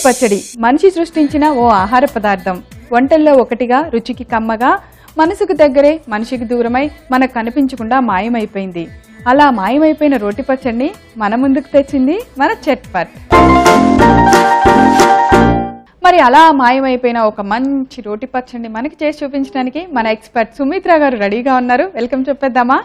పచ్చడి మనిషి సృష్టించిన ఓ ఆహార పదార్థం వంటల్లో ఒకటిగా రుచికి కమ్మగా మనసుకు దగ్గరే మనిషికి దూరమై మనకు కనిపించకుండా మాయమైపోయింది అలా మాయమైపోయిన రోటి పచ్చడిని మన ముందుకు తెచ్చింది మన చట్పట్ మరి అలా మాయమైపోయిన ఒక మంచి రోటి పచ్చడిని మనకి చేసి చూపించడానికి మన ఎక్స్పర్ట్ సుమిత్ర గారు రెడీగా ఉన్నారు వెల్కమ్ చెప్పేద్దామా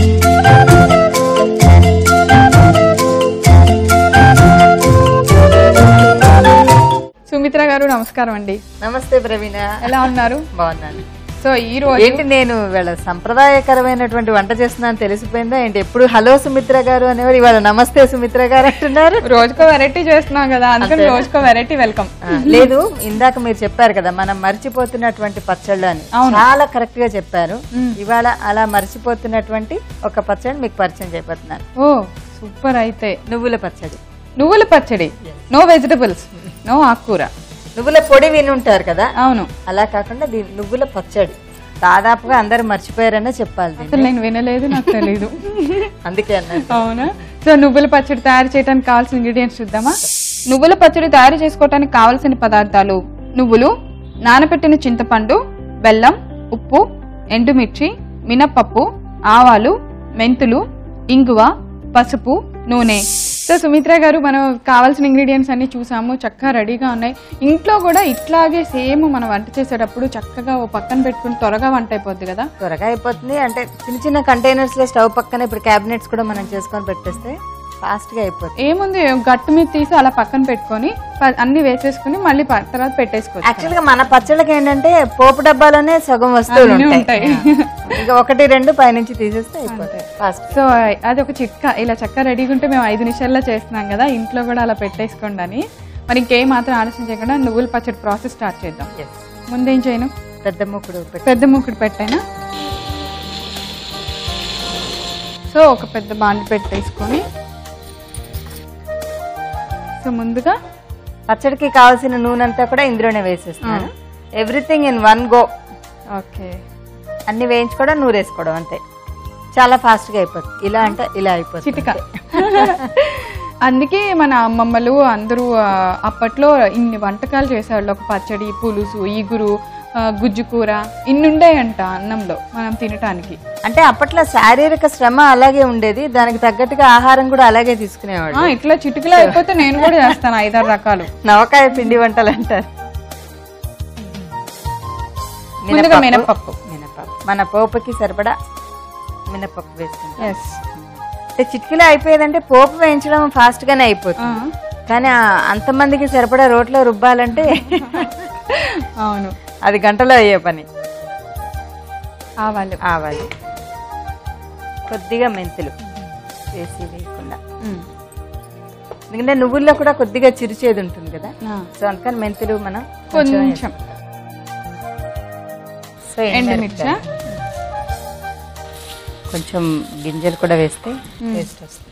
సుమిత్ర గారు నమస్కారం అండి నమస్తే ప్రవీణ ఎలా ఉన్నారు బాగున్నాను సో ఈ రోజు ఏంటి నేను ఇవాళ సంప్రదాయకరమైనటువంటి వంట చేస్తున్నాను తెలిసిపోయిందా ఏంటి ఎప్పుడు హలో సుమిత్ర గారు అనేవారు ఇవాళ నమస్తే సుమిత్ర గారు అంటున్నారు రోజుకో వెరైటీ చేస్తున్నాం కదా అందుకని రోజుకో వెరైటీ వెల్కమ్ ఆ, లేదు ఇందాక మీరు చెప్పారు కదా మనం మర్చిపోతున్నటువంటి పచ్చళ్ళు అని అవును. చాలా కరెక్ట్ గా చెప్పారు ఇవాళ అలా మర్చిపోతున్నటువంటి ఒక పచ్చడి మీకు పరిచయం చేయబోతున్నాను ఓ సూపర్ అయితే నువ్వుల పచ్చడి నువ్వుల పచ్చడి నో వెజిటబుల్స్ నో ఆకుకూర నువ్వుల పొడి వినుంటారు కదా అవును అలా కాకుండా దీని నువ్వుల పచ్చడి దాదాపుగా అందరు మర్చిపోయారనే చెప్పాలి దీన్ని అసలు నేను వినలేదు నాకు తెలీదు అందుకే అన్నారు అవునా సో నువ్వుల పచ్చడి తయారు చేయడానికి కావాల్సిన ఇంగ్రీడియంట్స్ చూద్దామా నువ్వుల పచ్చడి తయారు చేసుకోవడానికి కావాల్సిన పదార్థాలు నువ్వులు నానబెట్టిన చింతపండు బెల్లం ఉప్పు ఎండుమిర్చి మినప్పప్పు ఆవాలు మెంతులు ఇంగువ పసుపు నూనె సో సుమిత్ర గారు మనం కావాల్సిన ఇంగ్రీడియంట్స్ అన్ని చూసాము చక్కగా రెడీగా ఉన్నాయి ఇంట్లో కూడా ఇట్లాగే సేమ్ మనం వంట చేసేటప్పుడు చక్కగా ఓ పక్కన పెట్టుకుని త్వరగా వంట అయిపోద్ది కదా త్వరగా అయిపోతుంది అంటే చిన్న చిన్న కంటైనర్స్ లో స్టవ్ పక్కన ఇప్పుడు క్యాబినెట్స్ కూడా మనం చేసుకొని పెట్టేస్తే ఫాస్ట్ గా అయిపోతుంది ఏముంది గట్టు మీద తీసి అలా పక్కన పెట్టుకొని ప- అన్ని వేసేసుకుని మళ్ళీ ప- తర్వాత పెట్టేసుకోవచ్చు యాక్చువల్ గా మన పచ్చళ్ళకి ఏంటంటే పోపు డబ్బాలోనే సగం వస్తువులు అన్నీ ఉంటాయి ఉంటాయి. ఇంకా ఒకటి రెండు పైనుంచి తీసేస్తే అయిపోతాయి ఫాస్ట్ సో అది ఒక చిట్కా ఇలా చక్కగా రెడీగా ఉంటే మేము ఐదు నిమిషాల్లో చేస్తున్నాం కదా ఇంట్లో కూడా అలా పెట్టేసుకోండి అని మరి ఇంకేం మాత్రం ఆలస్యం చేయకుండా నువ్వుల పచ్చడి ప్రాసెస్ స్టార్ట్ చేద్దాం ముందేం చేయను పెద్ద ముక్కుడు పెట్టి పెద్ద ముక్కుడు పెట్టైనా సో ఒక పెద్ద బాండి పెట్టేసుకొని సో ముందుగా పచ్చడికి కావాల్సిన నూనె అంతా కూడా ఇందులోనే వేసేస్తున్నాను everything in one go okay అన్ని వేయించుకోవడం నూరేసుకోవడం అంతే చాలా ఫాస్ట్ గా అయిపోతుంది ఇలా అంటే ఇలా అయిపోతుంది చిటిక అందుకే మన అమ్మమ్మలు అందరూ ఆ, అప్పట్లో ఇన్ని వంటకాలు చేసేవాళ్ళు ఒక పచ్చడి పులుసు ఈగురు ఆ, గుజ్జు కూర ఇన్ని ఉండేయంట అన్నంలో మనం తినటానికి అంటే అప్పట్లో శారీరక శ్రమ అలాగే ఉండేది దానికి తగ్గట్టుగా ఆహారం కూడా అలాగే తీసుకునేవాడు ఆ, ఇట్లా చిటికలో అయిపోతే నేను కూడా చేస్తాను ఐదారు రకాలు నవకాయ పిండి వంటలు అంటారు ముందుగా మినపప్పు మినపప్పు మన పోపుకి సరిపడా మినపప్పు వేసుకుంటాం ఎస్ అంటే చిటికీలో అయిపోయేదంటే పోపు వేయించడం ఫాస్ట్ గానే అయిపోతుంది కానీ ఆ అంతమందికి సరిపడా రోట్లో రుబ్బాలంటే అవును అది గంటలో అయ్యే పని ఆవాలు ఆవాలి కొద్దిగా మెంతులు వేసి వేయకుండా ఉమ్. ఎందుకంటే నువ్వుల్లో కూడా కొద్దిగా చిరుచేది ఉంటుంది కదా ఆ, సో అందుకని మెంతులు మనం కొంచెం సో ఎండుమిర్చా కొంచెం గింజలు కూడా వేస్తే టేస్ట్ వస్తుంది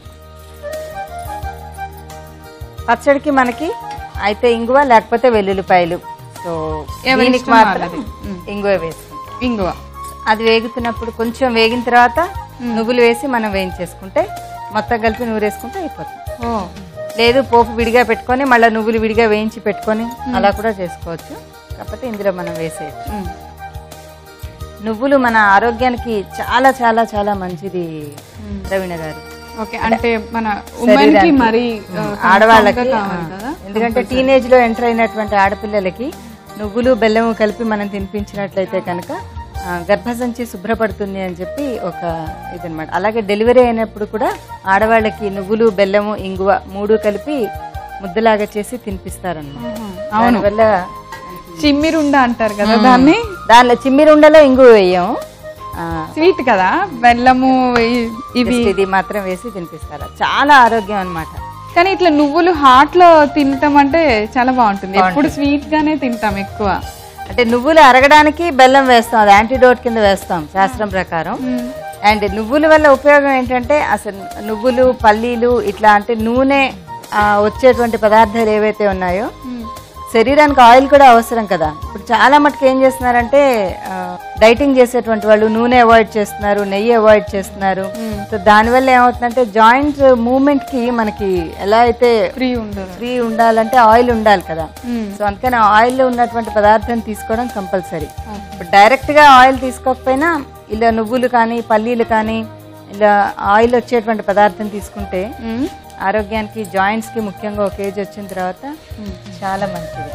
పచ్చడికి మనకి అయితే ఇంగువ లేకపోతే వెల్లుల్లిపాయలు సో ఎవరి దీనికి ఇష్టం మాత్రం వాళ్ళది. మ్. ఇంగువ వేసుకుంటాం ఇంగువ అది వేగుతున్నప్పుడు కొంచెం వేగిన తర్వాత నువ్వులు వేసి మనం వేయించేసుకుంటే మొత్తం కలిపి నూరేసుకుంటే అయిపోతుంది ఓ లేదు పోపు విడిగా పెట్టుకొని మళ్ళీ నువ్వులు విడిగా వేయించి పెట్టుకొని అలా కూడా చేసుకోవచ్చు కాకపోతే ఇందులో మనం వేసేయచ్చు ఉమ్. నువ్వులు మన ఆరోగ్యానికి చాలా చాలా చాలా మంచిది రవీణ గారు ఓకే అంటే మన ఉమెన్ కి శరీరానికి. మరి ఆ, ఆడవాళ్ళకి confirm గా కావాలి కదా ఎందుకంటే టీనేజ్ లో ఎంటర్ అయినటువంటి ఆడపిల్లలకి నువ్వులు బెల్లము కలిపి మనం తినిపించినట్లయితే కనుక ఆ, గర్భసంచి శుభ్రపడుతుంది అని చెప్పి ఒక ఇదనమాట అలాగే డెలివరీ అయినప్పుడు కూడా ఆడవాళ్ళకి నువ్వులు బెల్లము ఇంగువ మూడు కలిపి ముద్దలాగా చేసి తినిపిస్తారన్నమాట అవును దానివల్ల చిమ్మిరుండ అంటారు కదా దాన్ని దానిలో చిమ్మిరుండలో ఇంగువ వేయం ఆ, స్వీట్ కదా బెల్లము ఇ- ఇవి just ఇది మాత్రం వేసి తినిపిస్తారు చాలా ఆరోగ్యం అన్నమాట కానీ ఇట్లా నువ్వులు హాట్ లో తినటం అంటే చాలా బాగుంటుంది ఎప్పుడు స్వీట్ గానే తింటాం ఎక్కువ అంటే నువ్వులు అరగడానికి బెల్లం వేస్తాం అది యాంటీడోట్ కింద వేస్తాం శాస్త్రం ప్రకారం అండ్ నువ్వుల వల్ల ఉపయోగం ఏంటంటే అసలు నువ్వులు పల్లీలు ఇట్లా అంటే నూనె ఆ, వచ్చేటువంటి పదార్థాలు ఏవైతే ఉన్నాయో శరీరానికి ఆయిల్ కూడా అవసరం కదా ఇప్పుడు చాలా మటుకు ఏం చేస్తున్నారంటే ఆ, డైటింగ్ చేసేటువంటి వాళ్ళు నూనె అవాయిడ్ చేస్తున్నారు నెయ్యి అవాయిడ్ చేస్తున్నారు సో దానివల్ల ఏమవుతుందంటే జాయింట్ మూమెంట్ కి మనకి ఎలా అయితే ఫ్రీ ఉండదు ఫ్రీ ఉండాలంటే ఆయిల్ ఉండాలి కదా మ్మ్. సో అందుకని ఆయిల్ ఉన్నటువంటి పదార్థం తీసుకోవడం కంపల్సరీ ఇప్పుడు డైరెక్ట్ గా ఆయిల్ తీసుకోకపోయినా ఇలా నువ్వులు కానీ పల్లీలు కానీ ఇలా ఆయిల్ వచ్చేటువంటి పదార్థం తీసుకుంటే మ్మ్. ఆరోగ్యానికి జాయింట్స్ కి ముఖ్యంగా ఒక ఏజ్ వచ్చిన తర్వాత చాలా మంచిది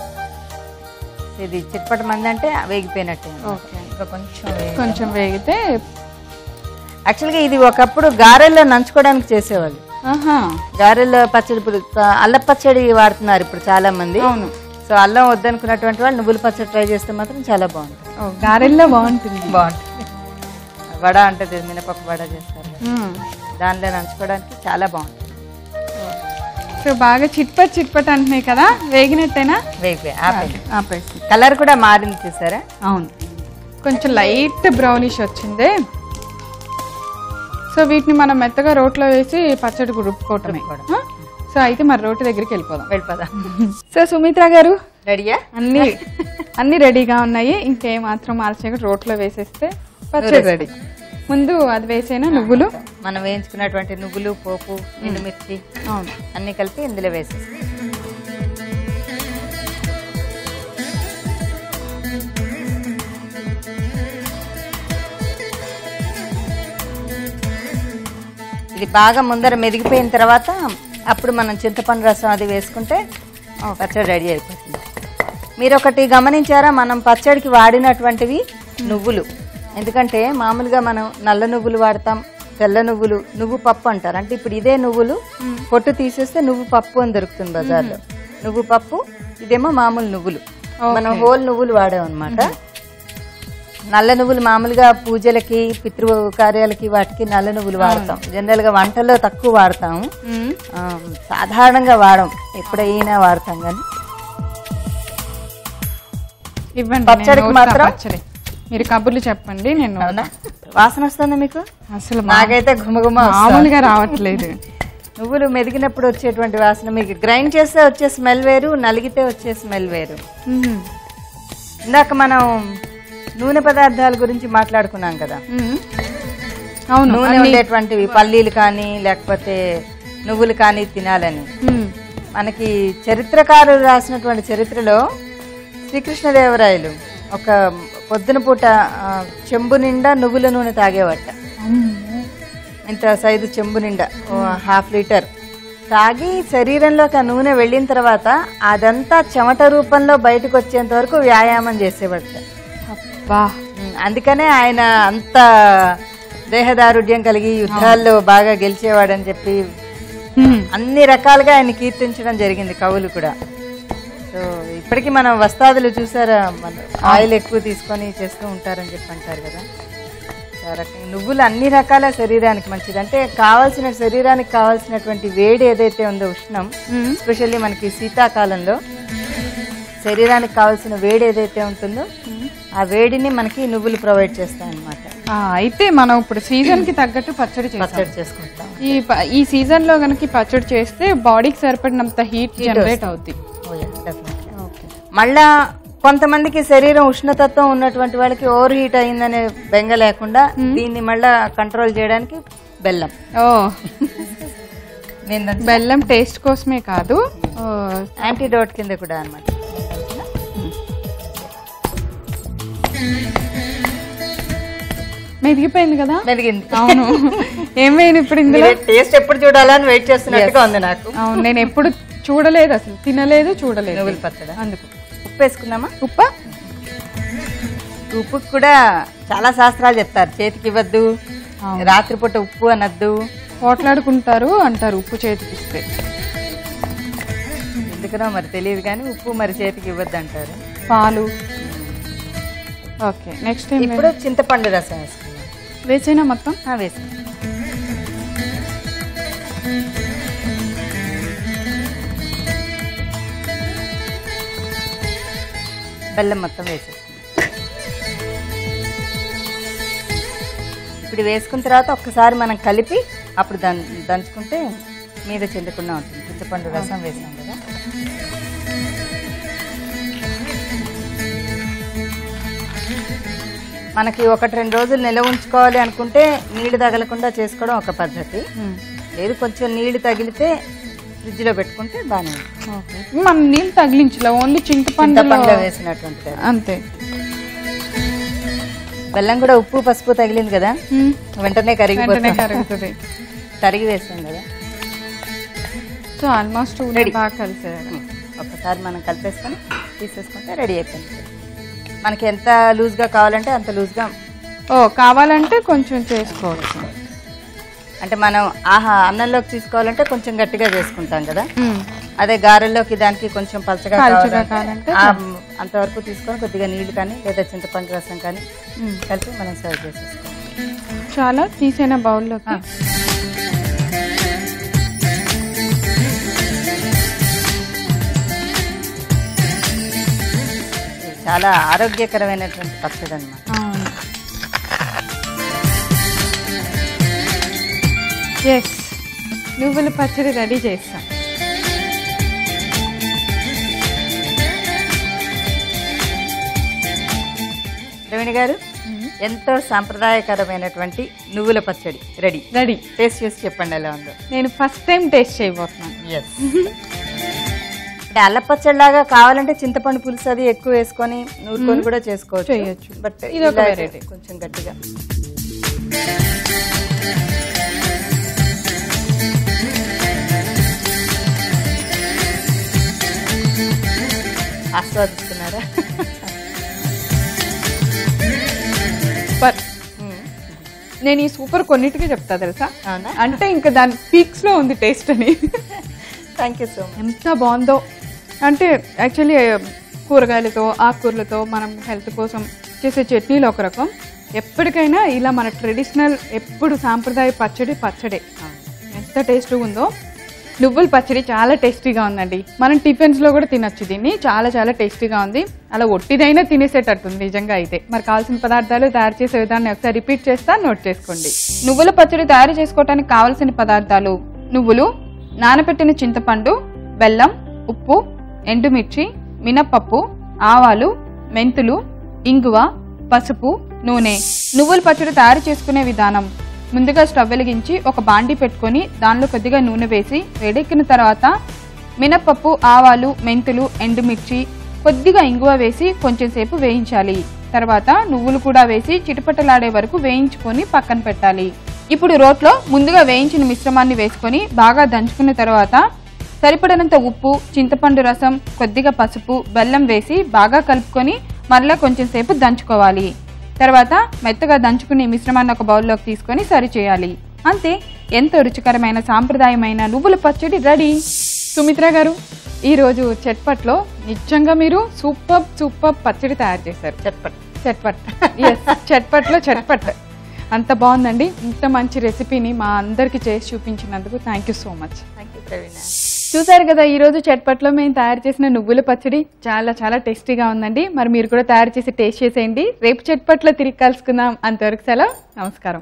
ఇది చిట్పట మంది అంటే వేగిపోయినట్టే ఓకే ఇంకా కొంచెం వేగాలి. కొంచెం వేగితే యాక్చువల్గా ఇది ఒకప్పుడు గారెల్లో నంచుకోవడానికి చేసేవాళ్ళు ఆహా గారెల్లో పచ్చడి ఇప్పుడు అల్ల పచ్చడి వాడుతున్నారు ఇప్పుడు చాలా మంది అవును సో అల్లం వద్దనుకున్నటువంటి వాళ్ళు నువ్వుల పచ్చడి ట్రై చేస్తే మాత్రం చాలా బాగుంటుంది ఓ, గారెల్లో బాగుంటుంది బాగుంటుంది వడ అంటది మినపప్పు వడ చేస్తారు కదా. మ్మ్. దానిలో నంచుకోవడానికి చాలా బాగుంటుంది సో బాగా చిట్పట్ చిట్పట్ అంటున్నాయి కదా వేగినట్టేనా వేగిపోయి ఆపేయండి ఆపేసి కలర్ కూడా మారింది చూసారా అవును కొంచెం లైట్ బ్రౌనిష్ వచ్చింది సో వీటిని మనం మెత్తగా రోట్లో వేసి పచ్చడి రుబ్బుకోవటమే ఆ? సో అయితే మరి రోటి దగ్గరికి వెళ్ళిపోదాం వెళ్ళిపోదాం సో సుమిత్ర గారు రెడీయా అన్ని అన్ని రెడీగా ఉన్నాయి ఇంకేం మాత్రం ఆలస్యంగా రోట్లో వేసేస్తే పచ్చడి రెడీ ముందు అది వేసేనా నువ్వులు మనం వేయించుకున్నటువంటి నువ్వులు పోపు ఎండుమిర్చి అవును అన్ని కలిపి ఇందులో వేసేస్తాం ఇది బాగా ముందర మెదిగిపోయిన తర్వాత అప్పుడు మనం చింతపండు రసం అది వేసుకుంటే పచ్చడి రెడీ అయిపోతుంది మీరు ఒకటి గమనించారా మనం పచ్చడికి వాడినటువంటివి నువ్వులు ఎందుకంటే మామూలుగా మనం నల్ల నువ్వులు వాడతాం తెల్ల నువ్వులు నువ్వు పప్పు అంటారు అంటే ఇప్పుడు ఇదే నువ్వులు పొట్టు తీసేస్తే నువ్వు పప్పు అని దొరుకుతుంది బజార్లో నువ్వు పప్పు ఇదేమో మామూలు నువ్వులు మనం హోల్ నువ్వులు వాడాం అనమాట నల్ల నువ్వులు మామూలుగా పూజలకి పితృ కార్యాలకి వాటికి నల్ల నువ్వులు వాడతాం జనరల్ గా వంటల్లో తక్కువ వాడతాము మ్మ్. ఆ, సాధారణంగా వాడం ఎప్పుడైనా వాడతాం కానీ ఇవ్వండి పచ్చడికి నేను నోట్స్ ఆ మాత్రం? పచ్చడి మీరు కబుర్లు చెప్పండి నేను అవునా వాసన వస్తుందా మీకు అసలు నాకైతే ఘుమఘుమ వస్తుంది. మామూలుగా రావట్లేదు నువ్వులు మెదిగినప్పుడు వచ్చేటువంటి వాసన మీకు గ్రైండ్ చేస్తే వచ్చే స్మెల్ వేరు నలిగితే వచ్చే స్మెల్ వేరు మ్మ్. ఇందాక మనం నూనె పదార్థాల గురించి మాట్లాడుకున్నాం కదా మ్మ్. అవును నూనె ఉండేటువంటివి పల్లీలు కానీ లేకపోతే నువ్వులు కానీ తినాలని మ్మ్. మనకి చరిత్రకారులు రాసినటువంటి చరిత్రలో శ్రీకృష్ణదేవరాయలు ఒక పొద్దున పూట ఆ, చెంబు నిండా నువ్వుల నూనె తాగేవట అమ్మో. ఇంత సైజు చెంబు నిండా ఓ హాఫ్ లీటర్ తాగి శరీరంలోకి ఆ నూనె వెళ్ళిన తర్వాత అదంతా చెమట రూపంలో బయటకు వచ్చేంత వరకు వ్యాయామం చేసేవాట అబ్బా ఉమ్, అందుకనే ఆయన అంత దేహదారుఢ్యం కలిగి యుద్ధాల్లో బాగా గెలిచేవాడని చెప్పి మ్మ్. అన్ని రకాలుగా ఆయన కీర్తించడం జరిగింది కవులు కూడా సో ఇప్పటికీ మనం వస్తాదులు చూసారా మన ఆయిల్ ఎక్కువ తీసుకొని చేస్తూ ఉంటారని చెప్పి అంటారు కదా సో ఆ రకంగా నువ్వులు అన్ని రకాల శరీరానికి మంచిది అంటే కావాల్సిన శరీరానికి కావాల్సినటువంటి వేడి ఏదైతే ఉందో ఉష్ణం మ్మ్. ఎస్పెషల్లీ మనకి శీతాకాలంలో శరీరానికి కావాల్సిన వేడి ఏదైతే ఉంటుందో ఆ వేడిని మనకి నువ్వులు ప్రొవైడ్ చేస్తాయి అన్నమాట ఆ, అయితే మనం ఇప్పుడు సీజన్ కి తగ్గట్టు పచ్చడి చేస్తాం పచ్చడి చేసుకుంటాం ఈ ప- ఈ సీజన్ లో గనక ఈ పచ్చడి చేస్తే బాడీకి సరిపడినంత హీట్ జనరేట్ అవుద్ది Oh yeah, definitely. మళ్ళా కొంతమందికి శరీరం ఉష్ణతత్వం ఉన్నటువంటి వాళ్ళకి ఓవర్ హీట్ అయిందనే బెంగ లేకుండా దీన్ని మళ్ళా కంట్రోల్ చేయడానికి బెల్లం ఓ నేను బెల్లం టేస్ట్ కోసమే కాదు ఓ, యాంటీడోట్ కింద కూడా అనమాట మెదిగిపోయింది కదా మెరిగింది అవును ఏమైంది ఇప్పుడు ఇందులో టేస్ట్ ఎప్పుడు చూడాలని వెయిట్ చేస్తున్నట్టుగా ఉంది నాకు అవును నేను ఎప్పుడు చూడలేదు అసలు తినలేదు చూడలేదు నువ్వుల పచ్చడి అందుకు ఉప్పు వేసుకుందామా ఉప్ప ఉప్పు కూడా చాలా శాస్త్రాలు చెప్తారు చేతికి ఇవ్వద్దు అవును. రాత్రిపూట ఉప్పు అనద్దు పోట్లాడుకుంటారు అంటారు ఉప్పు చేతికి ఇస్తే ఎందుకనో మరి తెలియదు కానీ ఉప్పు మరి చేతికి ఇవ్వద్దు అంటారు పాలు ఓకే నెక్స్ట్ టైం ఇప్పుడు చింతపండు రసం వేసుకుందాం వేసేనా మొత్తం ఆ, వేసుకుందాం బెల్లం మొత్తం వేసేసుకుందాం ఇప్పుడు వేసుకున్న తర్వాత ఒక్కసారి మనం కలిపి అప్పుడు దం దంచుకుంటే మీద చెందకుండా ఉంటుంది చింతపండు రసం వేసాం కదా మనకి ఒకటి రెండు రోజులు నిల్వ ఉంచుకోవాలి అనుకుంటే నీళ్లు తగలకుండా చేసుకోవడం ఒక పద్ధతి లేదు కొంచెం నీళ్లు తగిలితే ఫ్రిడ్జ్లో పెట్టుకుంటే బాగానే ఉంటుంది. ఓకే మనం నీళ్ళు తగిలించలే ఓన్లీ చింతపండులో చింతపండులో వేసినటువంటి కర్రీ. అంతే బెల్లం కూడా ఉప్పు పసుపు తగిలింది కదా మ్మ్. వెంటనే వెంటనే కరిగిపోతుంది కరుగుతుంది తరిగి వేసాం కదా సో ఆల్మోస్ట్ Ready. బాగా కలిసేది ఒకసారి మనం కలిపేసుకొని తీసేసుకుంటే రెడీ అయిపోయింది మనకి ఎంత లూజ్గా కావాలంటే అంత లూజ్గా ఓ కావాలంటే కొంచెం చేసుకోవచ్చు అంటే మనం ఆహా అన్నంలోకి తీసుకోవాలంటే కొంచెం గట్టిగా చేసుకుంటాం కదా మ్మ్. అదే గారెల్లోకి దానికి కొంచెం పలచగా పలచగా కావాలంటే కావాలంటే ఆ, అంతవరకు తీసుకొని కొద్దిగా నీళ్లు కానీ లేదా చింతపండు రసం కానీ మ్మ్. కలిపి మనం సర్వ్ చేసేసుకోవాలి చాలా తీసిన బౌల్లోకి ఆ. ఇది చాలా ఆరోగ్యకరమైనటువంటి పచ్చడి అన్నమాట అవును ఎస్ నువ్వుల పచ్చడి రెడీ చేస్తాం రవిణి గారు ఎంతో సాంప్రదాయకరమైనటువంటి నువ్వుల పచ్చడి రెడీ రెడీ టేస్ట్ చేసి చెప్పండి ఎలా ఉందో నేను ఫస్ట్ టైం టేస్ట్ చేయబోతున్నాను ఎస్ అంటే అల్ల పచ్చడిలాగా కావాలంటే చింతపండు పులుసు అది ఎక్కువ వేసుకొని నూరుకొని కూడా చేసుకోవచ్చు చేయొచ్చు. బట్ ఇది ఒక ఇలా అయితే variety. కొంచెం గట్టిగా ఆస్వాదిస్తున్నారా బట్ నేను ఈ సూపర్ కొన్నిటికి చెప్తా తెలుసా అవునా అంటే ఇంకా దాని పీక్స్ లో ఉంది టేస్ట్ అని థ్యాంక్ యూ సో మచ్ ఎంత బాగుందో అంటే యాక్చువల్లీ కూరగాయలతో ఆకుకూరలతో మనం హెల్త్ కోసం చేసే చట్నీలు ఒక రకం ఎప్పటికైనా ఇలా మన ట్రెడిషనల్ ఎప్పుడు సాంప్రదాయ పచ్చడి పచ్చడే ఎంత టేస్ట్ ఉందో నువ్వుల పచ్చడి చాలా టేస్టీగా ఉందండి మనం టిఫిన్స్ లో కూడా తినొచ్చు దీన్ని చాలా చాలా టేస్టీగా ఉంది అలా ఒట్టిదైనా తినేసేటట్టుంది నిజంగా అయితే మరి కావాల్సిన పదార్థాలు తయారు చేసే విధాన్ని ఒకసారి రిపీట్ చేస్తా నోట్ చేసుకోండి నువ్వుల పచ్చడి తయారు చేసుకోవడానికి కావాల్సిన పదార్థాలు నువ్వులు నానబెట్టిన చింతపండు బెల్లం ఉప్పు ఎండుమిర్చి మినప్పప్పు ఆవాలు మెంతులు ఇంగువ పసుపు నూనె నువ్వుల పచ్చడి తయారు చేసుకునే విధానం ముందుగా స్టవ్ వెలిగించి ఒక బాండి పెట్టుకొని దానిలో కొద్దిగా నూనె వేసి వేడెక్కిన తర్వాత మినప్పప్పు ఆవాలు మెంతులు ఎండుమిర్చి కొద్దిగా ఇంగువ వేసి కొంచెం సేపు వేయించాలి తర్వాత నువ్వులు కూడా వేసి చిటపటలాడే వరకు వేయించుకొని పక్కన పెట్టాలి ఇప్పుడు రోట్లో ముందుగా వేయించిన మిశ్రమాన్ని వేసుకొని బాగా దంచుకున్న తర్వాత సరిపడినంత ఉప్పు చింతపండు రసం కొద్దిగా పసుపు బెల్లం వేసి బాగా కలుపుకొని మరలా కొంచెం సేపు దంచుకోవాలి తర్వాత మెత్తగా దంచుకుని ఈ మిశ్రమాన్ని ఒక బౌల్లోకి తీసుకొని సరి చేయాలి అంతే ఎంతో రుచికరమైన సాంప్రదాయమైన నువ్వుల పచ్చడి రెడీ సుమిత్ర గారు ఈరోజు చట్పట్లో నిజంగా మీరు సూపర్ సూపర్ పచ్చడి తయారు చేశారు చెప్పండి చట్పట్ ఎస్ చట్పట్లో చట్పట్ అంత బాగుందండి ఇంత మంచి రెసిపీని మా అందరికి చేసి చూపించినందుకు thank you so much thank you Praveena చూసారు కదా ఈ రోజు చట్పట్లో మేము తయారు చేసిన నువ్వుల పచ్చడి చాలా చాలా టేస్టీగా ఉందండి మరి మీరు కూడా తయారు చేసి టేస్ట్ చేసేయండి రేపు చట్పట్లో తిరిగి కలుసుకుందాం అంతవరకు సెలవు నమస్కారం